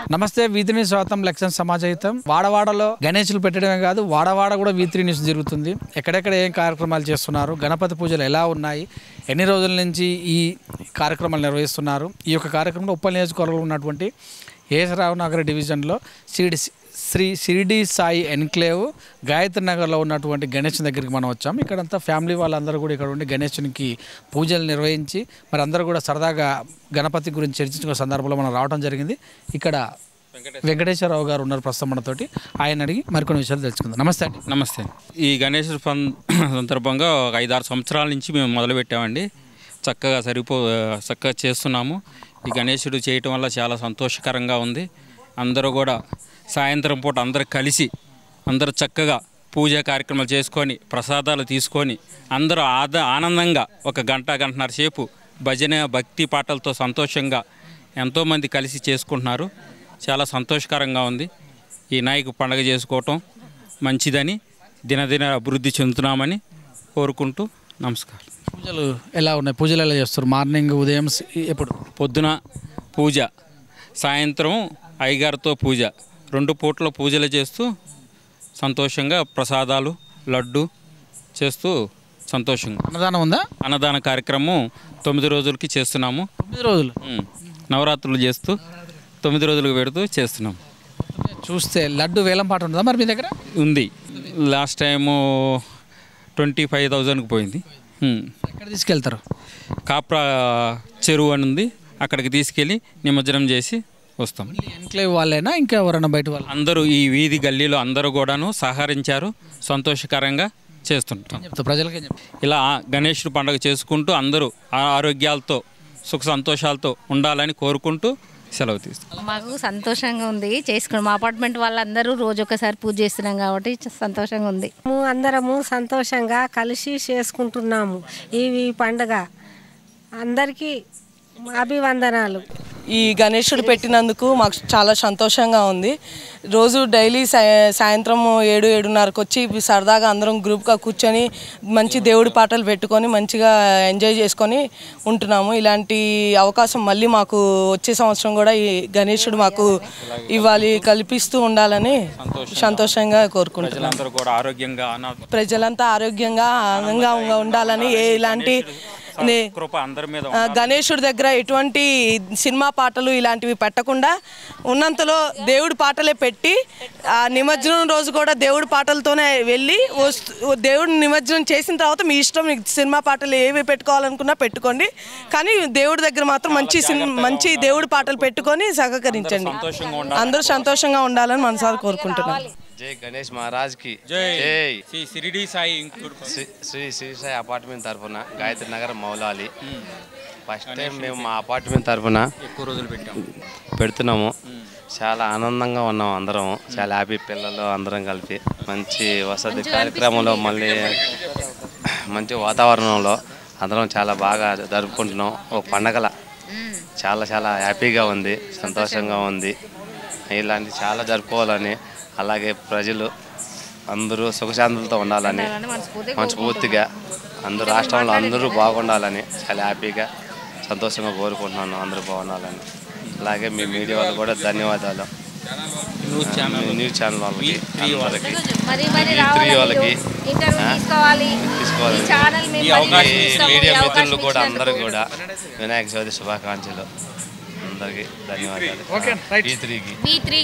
నమస్తే వీధి న్యూస్ స్వాగతం లక్ష్యం సమాజహితం వాడవాడలో గణేషులు పెట్టడమే కాదు వాడవాడ కూడా వీత్రి న్యూస్ జరుగుతుంది ఎక్కడెక్కడ ఏం కార్యక్రమాలు చేస్తున్నారు గణపతి పూజలు ఎలా ఉన్నాయి ఎన్ని రోజుల నుంచి ఈ కార్యక్రమాలు నిర్వహిస్తున్నారు ఈ యొక్క కార్యక్రమంలో ఉప్పల్ నియోజకవర్గంలో ఉన్నటువంటి ఏసరావు నగర్ డివిజన్లో సిడి శ్రీ షిరిడి సాయి ఎన్క్లేవ్ గాయత్రి నగర్లో ఉన్నటువంటి గణేష్ దగ్గరికి మనం వచ్చాం ఇక్కడంతా ఫ్యామిలీ వాళ్ళందరూ కూడా ఇక్కడ ఉండి గణేశునికి పూజలు నిర్వహించి మరి అందరూ కూడా సరదాగా గణపతి గురించి చర్చించుకునే సందర్భంలో మనం రావడం జరిగింది ఇక్కడ వెంకటేశ్వరరావు గారు ఉన్నారు ప్రస్తుతం మనతోటి ఆయన అడిగి మరికొన్ని విషయాలు తెలుసుకుందాం నమస్తే అండి నమస్తే ఈ గణేష్ ఫన్ సందర్భంగా ఒక ఐదారు సంవత్సరాల నుంచి మేము మొదలుపెట్టామండి చక్కగా సరిపో చక్కగా చేస్తున్నాము ఈ గణేశుడు చేయటం వల్ల చాలా సంతోషకరంగా ఉంది అందరూ కూడా సాయంత్రం పూట అందరూ కలిసి అందరూ చక్కగా పూజా కార్యక్రమాలు చేసుకొని ప్రసాదాలు తీసుకొని అందరూ ఆద ఆనందంగా ఒక గంట గంటన్నర సేపు భజన భక్తి పాటలతో సంతోషంగా ఎంతోమంది కలిసి చేసుకుంటున్నారు చాలా సంతోషకరంగా ఉంది ఈ నాయకు పండగ చేసుకోవటం మంచిదని దినదిన అభివృద్ధి చెందుతున్నామని కోరుకుంటూ నమస్కారం పూజలు ఎలా ఉన్నాయి పూజలు ఎలా చేస్తారు మార్నింగ్ ఉదయం స్- ఎప్పుడు పొద్దున పూజ సాయంత్రం అయ్యగారితో పూజ రెండు పూట్ల పూజలు చేస్తూ సంతోషంగా ప్రసాదాలు లడ్డు చేస్తూ సంతోషంగా అన్నదానం ఉందా అన్నదాన కార్యక్రమం తొమ్మిది రోజులకి చేస్తున్నాము తొమ్మిది రోజులు ఉమ్. నవరాత్రులు చేస్తూ తొమ్మిది రోజులకు పెడుతూ చేస్తున్నాం చూస్తే లడ్డు వేలం పాట ఉంటుందా మరి మీ దగ్గర ఉంది లాస్ట్ టైము ట్వంటీ ఫైవ్ థౌజండ్కి పోయింది ఉమ్. ఎక్కడ తీసుకెళ్తారు కాప్రా చెరువు అని ఉంది అక్కడికి తీసుకెళ్ళి నిమజ్జనం చేసి వస్తాం ఎన్క్లేవ్ వాళ్ళైనా ఇంకా ఎవరైనా బయట వాళ్ళు అందరూ ఈ వీధి గల్లీలో అందరూ కూడాను సహకరించారు సంతోషకరంగా చేస్తుంటాం చెప్తా ప్రజలకి ఏం చెప్తా ఇలా గణేశుడు పండుగ చేసుకుంటూ అందరూ ఆ- ఆరోగ్యాలతో సుఖ సంతోషాలతో ఉండాలని కోరుకుంటూ సెలవు తీసుకుంటాం మాకు సంతోషంగా ఉంది చేసుకున్నాం మా అపార్ట్మెంట్ వాళ్ళందరూ రోజు ఒకసారి పూజ చేస్తున్నాం కాబట్టి చ- సంతోషంగా ఉంది మేము అందరము సంతోషంగా కలిసి చేసుకుంటున్నాము ఈ ఈ పండుగ అందరికీ అభివందనాలు ఈ గణేశుడు పెట్టినందుకు మాకు చాలా సంతోషంగా ఉంది రోజు డైలీ సా- సాయంత్రం ఏడు ఏడున్నరకు వచ్చి సరదాగా అందరం గ్రూప్గా కూర్చొని మంచి దేవుడి పాటలు పెట్టుకొని మంచిగా ఎంజాయ్ చేసుకొని ఉంటున్నాము ఇలాంటి అవకాశం మళ్ళీ మాకు వచ్చే సంవత్సరం కూడా ఈ గణేశుడు మాకు ఇవ్వాలి కల్పిస్తూ ఉండాలని సంతోషంగా కోరుకుంటున్నాం ప్రజలందరూ కూడా ఆరోగ్యంగా అనా ప్రజలంతా ఆరోగ్యంగా ఆనందంగా ఉండాలని ఏ ఇలాంటి నే- కృప అందరి మీద ఆ, గణేశుడి దగ్గర ఎటువంటి సినిమా పాటలు ఇలాంటివి పెట్టకుండా ఉన్నంతలో దేవుడి పాటలే పెట్టి ఆ నిమజ్జనం రోజు కూడా దేవుడి పాటలతోనే వెళ్ళి వస్తు దేవుడి నిమజ్జనం చేసిన తర్వాత మీ ఇష్టం మీకు సినిమా పాటలు ఏవి పెట్టుకోవాలనుకున్నా పెట్టుకోండి కానీ దేవుడి దగ్గర మాత్రం మంచి సినిమా మంచి దేవుడి పాటలు పెట్టుకొని సహకరించండి అందరూ సంతోషంగా ఉండాలని మనసారి కోరుకుంటున్నాను జై గణేష్ మహారాజ్ కి జై జై శ్రీ సిరిడి సాయి ఇంక్లూడ్ శ్రీ శ్రీ శ్రీ సాయి అపార్ట్మెంట్ తరఫున గాయత్రి నగర్ మౌలాలి ఫస్ట్ టైం మేము మా అపార్ట్మెంట్ తరఫున ఎక్కువ రోజులు పెట్టాం పెడుతున్నాము చాలా ఆనందంగా ఉన్నాం అందరం చాలా హ్యాపీ పిల్లలు అందరం కలిపి మంచి వసతి కార్యక్రమంలో మళ్ళీ మంచి వాతావరణంలో అందరం చాలా బాగా జరుపుకుంటున్నాం ఒక పండగల చాలా చాలా హ్యాపీగా ఉంది సంతోషంగా ఉంది ఇలాంటి చాలా జరుపుకోవాలని అలాగే ప్రజలు అందరూ సుఖశాంతులతో ఉండాలని మనస్ఫూర్తిగా అందరూ రాష్ట్రంలో అందరూ బాగుండాలని చాలా హ్యాపీగా సంతోషంగా కోరుకుంటున్నాను అందరూ బాగుండాలని అలాగే మీ మీడియా వాళ్ళు కూడా ధన్యవాదాలు న్యూస్ ఛానల్ మీ న్యూస్ ఛానల్ వాళ్ళకి అందరికి మరి మరి ఈ రావాలి త్రీ వాళ్ళకి ఇంటర్వ్యూ ఆ? తీసుకోవాలి తీసుకోవాలి ఈ ఛానల్ మేము ఈ మరి అవకాశం ఈ చూస్తాము. ఈ మీడియా అవకాశం మిత్రులు కూడా అందరూ ఇచ్చినందుకు. కూడా వినాయక చవితి శుభాకాంక్షలు అందరికి ధన్యవాదాలు ఈ త్రీకి వి త్రీ